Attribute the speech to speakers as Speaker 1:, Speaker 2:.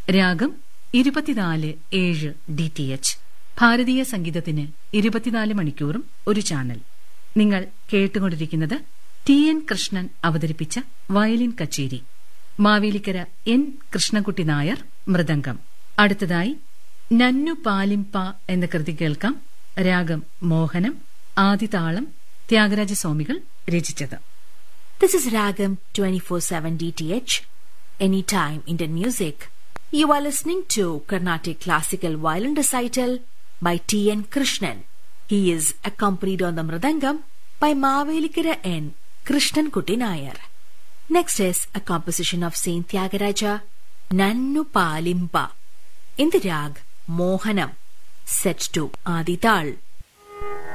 Speaker 1: രാഗം ഇരുപത്തിനാല് ഏഴ് ഡി ടി എച്ച് ഭാരതീയ സംഗീതത്തിന് ഇരുപത്തിനാല് മണിക്കൂറും ഒരു ചാനൽ നിങ്ങൾ കേട്ടുകൊണ്ടിരിക്കുന്നത് ടി എൻ കൃഷ്ണൻ അവതരിപ്പിച്ച വയലിൻ കച്ചേരി മാവേലിക്കര എൻ കൃഷ്ണൻകുട്ടി നായർ മൃദംഗം അടുത്തതായി നന്നു പാലിംപ എന്ന കൃതി കേൾക്കാം രാഗം മോഹനം ആദിതാളം ത്യാഗരാജസ്വാമികൾ രചിച്ചത്
Speaker 2: This is Ragam 24/7 DTH, anytime Indian music. You are listening to Carnatic Classical Violin Recital by T. N. Krishnan. He is accompanied on the Mridangam by Mavelikara N. Krishnan Kuti Nayar. Next is a composition of Saint Tyagaraja, Nannu Palimpa, in the rag Mohanam, set to Adital.